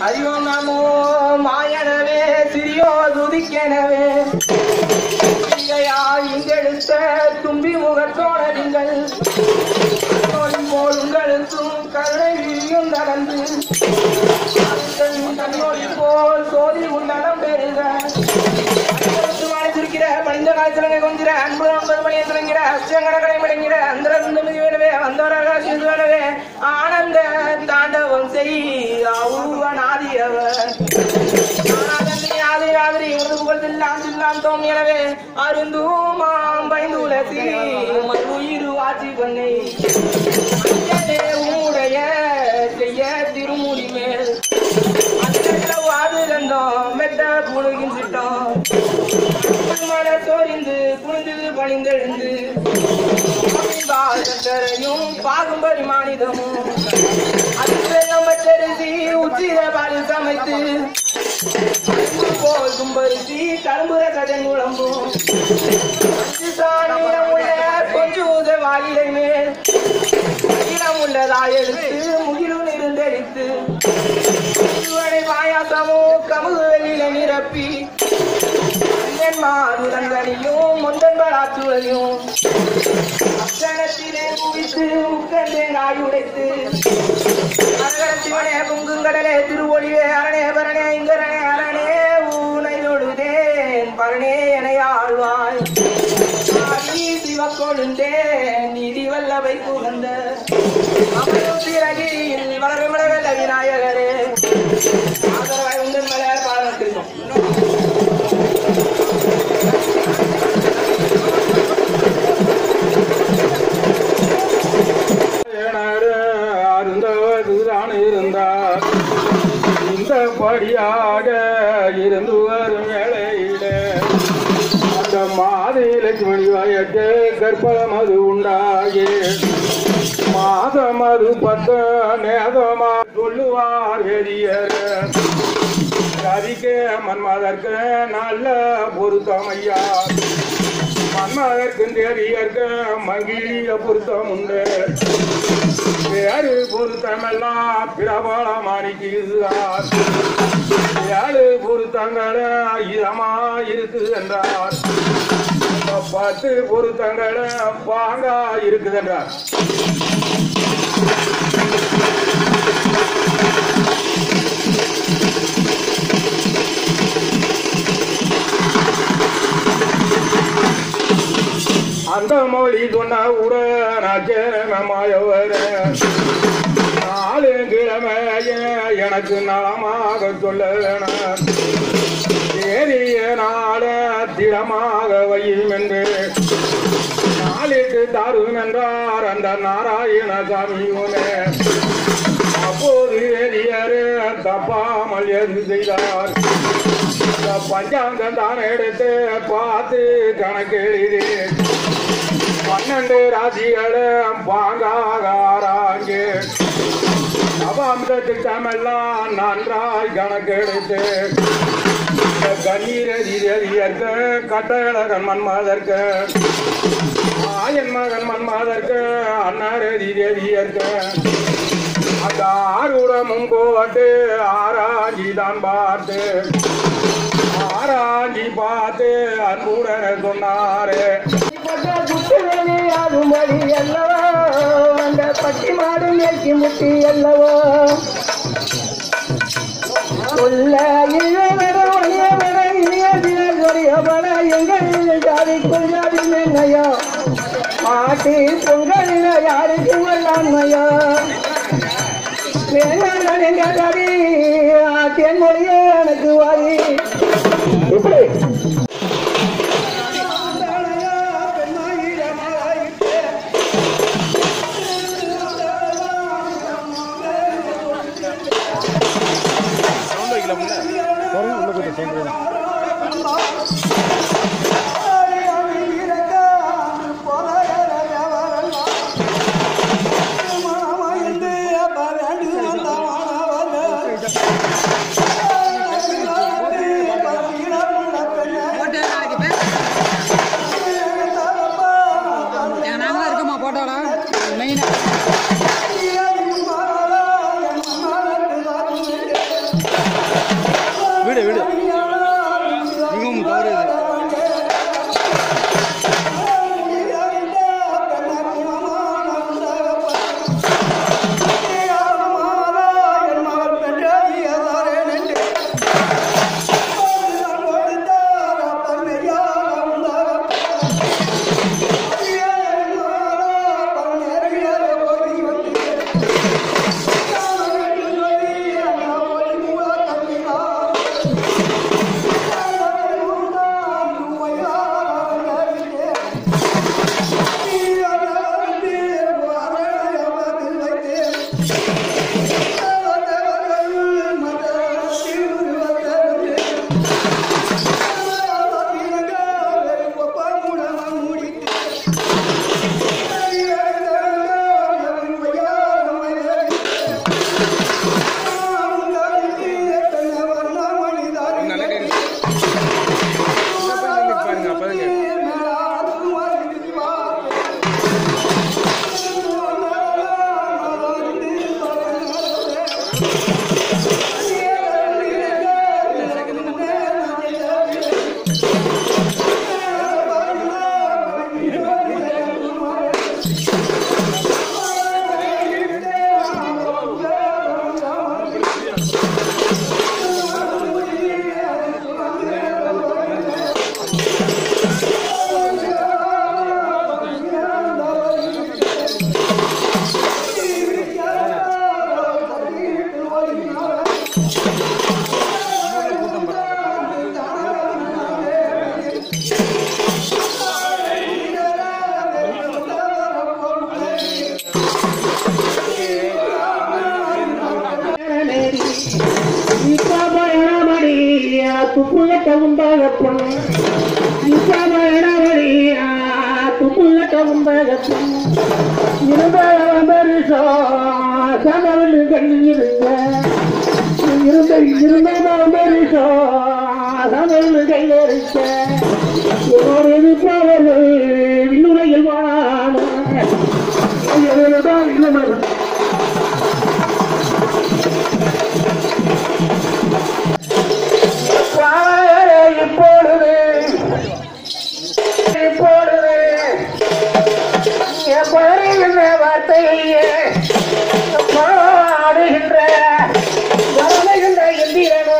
அறிவோம் நமோ மாயனவே சிறியோ துதிக்கெனவே இங்கையா இங்கெழுத்த தும்பி முகத்தோட நீங்கள் போல் உங்களுக்கும் கருணை விழியும் நடந்து தன்னோடி போல் சோதி உண்டனம் பெறுக திருக்கிற பணிந்த காலத்திலங்க கொஞ்சிற அன்பு ஐம்பது மணியை துலங்கிற அச்சங்கடகளை மடங்கிற அந்த வேணவே வந்தவராக சிந்து வேணவே ஆனந்த தாண்டவம் செய் அவுவனாதியவர் எனவே அருந்தூமாம் பைந்துலசி உயிர் வாட்சி பண்ணை உடைய செய்ய திருமூடி மேல் வாதுரந்தோம் மெட்ட புழுகின்றிட்டோம் மன சோரிந்து குனிந்து பணிந்தெழுந்து பாகத்தரையும் பாகும் பரிமாணிதமும் அது உச்சிர பால் சமைத்து போல் கும்பரிசி கரும்புற கடன் குழம்பும் கொஞ்சம் உதவாயிலை மேல் இடம் உள்ளதாய் எடுத்து முகிலும் இருந்தடித்து இவனை பாயாசமோ கமுகு வெளியில நிரப்பி மாதுரங்கனையும் முந்தன் பராச்சுவையும் அச்சனத்திலே குவித்து உட்கண்டே நாய் உடைத்து சிவனே பொங்குங்கடலே திருவொழிவே அரணே பரணே இங்கரணே அரணே ஊனை தொழுதேன் பரணே என ஆழ்வாய் ஆதி சிவக்கொழுந்தே நிதி வல்லவை புகந்த அமரும் சிறகிரியில் வளரும் வளவல்ல விநாயகரே ஆதரவாய் உங்கள் மலையாள பாடத்திருக்கும் அருந்தவதுதான் இருந்தார் இந்த படியாக இருந்து வரும் வேளையில அந்த மாதை லட்சுமணி வயக்கு கற்பலம் அது உண்டாகி மாதம் அது பத்த நேதமா சொல்லுவார் வேதியர் அதிக மன்மதற்கு நல்ல பொருத்தம் ஐயா மன்மதற்கு தேவியர்க்கு மங்கிலிய பொருத்தம் உண்டு வேறு பொருத்தமெல்லாம் பிரபலமானிக்குகிறார் ஏழு பொருத்தங்கள இதமா இருக்குது என்றார் பத்து பொருத்தங்கள பாங்கா இருக்குது என்றார் அந்த மொழி சொன்ன உடனாச்சேரமாயவர் நாலு கிழமை எனக்கு நலமாக சொல்ல வேணாம் தேதிய நாள திடமாக வையும் என்று நாளிட்டு தரும் என்றார் அந்த நாராயண சாமியுமே அப்போது வேதியர் தப்பாமல் எது செய்தார் இந்த பஞ்சாங்கம் தான் எடுத்து பார்த்து கணக்கு எழுதி பன்னெண்டு ராசிகளை பாங்காக ஆராய்ந்து நவாம்ச திட்டமெல்லாம் நன்றாய் கணக்கெடுத்து கண்ணீரதியற்க கட்டழகன் மன்மாதற்க ஆயன் மகன் மன்மாதற்க அன்னாரதியற்க அந்த ஆறுடமும் போட்டு ஆராய்ச்சி தான் பார்த்து ஆராய்ச்சி பார்த்து அன்புடன் சொன்னாரு அதுமடி அல்லவோ அந்த பட்டி மாடு மேய்ச்சி முட்டி அல்லவோ சொல்ல இளையவிட உடையவிட இனிய தினகரியபட எங்கள் ஜாதிக்குள் ஜாதி மென்னையோ ஆட்டி பொங்கலின யாருக்கு வல்லாண்மையோ வேணாங்கள் எங்க கவி ஆட்டியன் மொழியே எனக்கு வாரி இப்படி நாங்களாம் இருக்கோமா போட்டோல மெயினாக துப்புகட்ட உண்டாக பொண்ணு இசமடவழியா துப்புகட்ட உண்டாக பொண்ணு இருந்தவரிசோ சமவெளி கண்டிருந்த இருந்த இருந்தவரிசோ சமவெளி கையெறிக்க ஒரு போவது விண்ணுரையில் வாழ இன்னும் பாவரே இப்பொழுது இப்பொழுது எப்படிகின்ற வார்த்தையே பாடுகின்ற வருகின்ற எந்திரனோ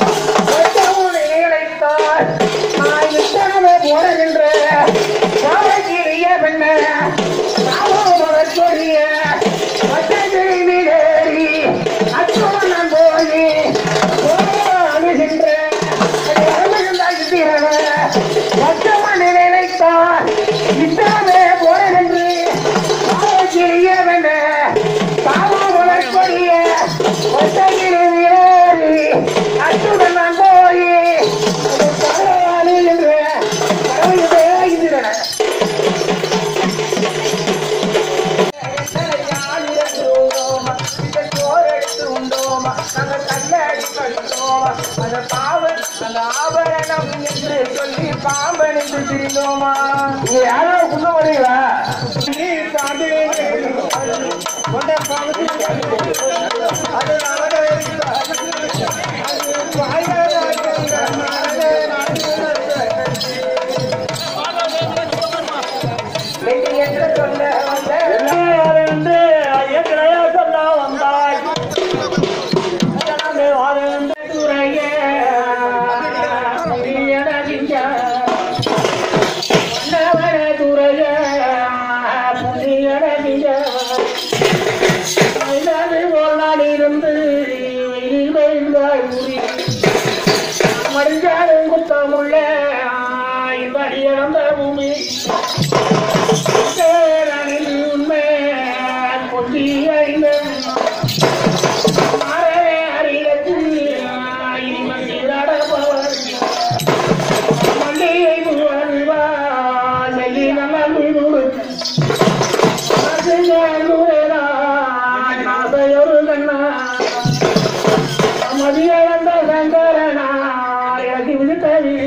இழைத்தார் நான் இத்தனமே போடுகின்ற பாவக்கிரிய பெண்ண சொல்லிய வட்டக்கிளி மீதேறி அச்சுவன் போய் அழுகின்ற வட்டமணி நினைத்தார் இத்தனமே போடுகின்ற பாவக்கிரிய பெண்ண பாவமுறைப்படிய ஒட்டகிரி வீரேறி அச்சுடன் நான் போய் பரவாயில்லை என்று கடவுளே இருக்கிறன பாம்பணிந்து திரிந்தோமா நீ யாரோ குள்ள வரீங்களா நீ பாண்டு கொண்ட பாம்பு அது நடக்க மறிஞ்சாலும் குத்தமுள்ள இந்த இழந்த பூமி பேரணில் உண்மை கொண்டி ஐந்த மரவே அறியத்தில் இனிமதி நடப்பவர் மல்லிகை புகழ்வா நெல்லி நமது நாசையொரு கண்ணா மதியந்த சங்கரனா எனக்கு விழுத்த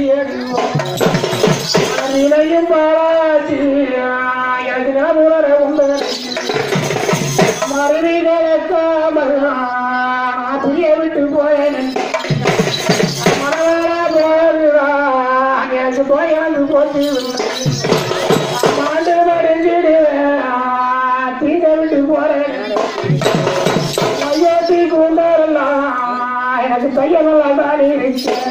விழியும் பாராட்டி எனக்கு நான் உணர உண்டு மறுபடி கலக்காமல் நான் புரிய விட்டு போயேன் மனவரா போதுதான் எனக்கு போயாது போச்சு மாண்டு மடிஞ்சிடுவேன் தீங்க விட்டு போறேன் ஐயோட்டி கொண்டாடலாம் எனக்கு தையமெல்லாம் தாடி வச்சேன்